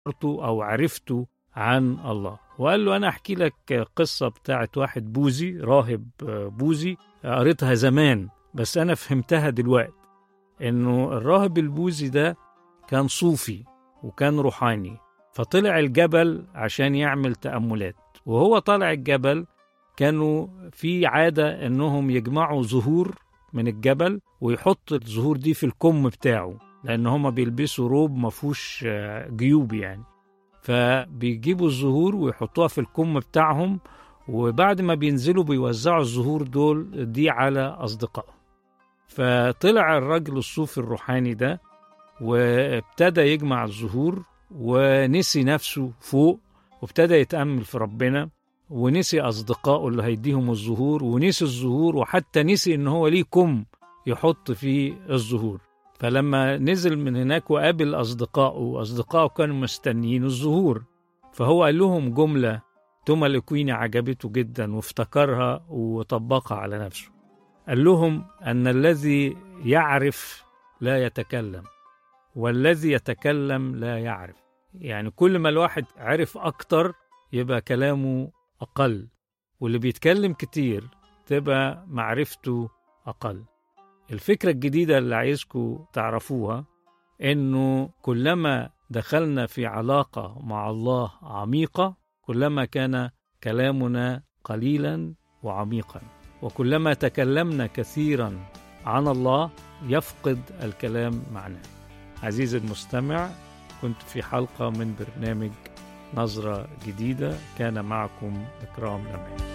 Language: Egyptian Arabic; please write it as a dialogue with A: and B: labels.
A: أو عرفته عن الله وقال له أنا أحكي لك قصة بتاعت واحد بوذي راهب بوذي قريتها زمان بس أنا فهمتها دلوقتي إنه الراهب البوذي ده كان صوفي وكان روحاني فطلع الجبل عشان يعمل تأملات وهو طالع الجبل كانوا في عادة إنهم يجمعوا زهور من الجبل ويحط الزهور دي في الكم بتاعه لأن هما بيلبسوا روب مفهوش جيوب يعني فبيجيبوا الزهور ويحطوها في الكم بتاعهم وبعد ما بينزلوا بيوزعوا الزهور دول دي على أصدقائهم فطلع الراجل الصوفي الروحاني ده وابتدى يجمع الزهور ونسي نفسه فوق وابتدى يتأمل في ربنا ونسي أصدقائه اللي هيديهم الزهور ونسي الزهور وحتى نسي إن هو ليه كم يحط فيه الزهور فلما نزل من هناك وقابل أصدقائه أصدقائه كانوا مستنيين الزهور فهو قال لهم جملة توما لكويني عجبته جدا وافتكرها وطبقها على نفسه قال لهم أن الذي يعرف لا يتكلم والذي يتكلم لا يعرف يعني كل ما الواحد عرف أكتر يبقى كلامه أقل واللي بيتكلم كتير تبقى معرفته أقل الفكرة الجديدة اللي عايزكم تعرفوها إنه كلما دخلنا في علاقة مع الله عميقة كلما كان كلامنا قليلا وعميقا وكلما تكلمنا كثيرا عن الله يفقد الكلام معناه عزيزي المستمع كنت في حلقة من برنامج نظرة جديدة كان معكم إكرام لمعين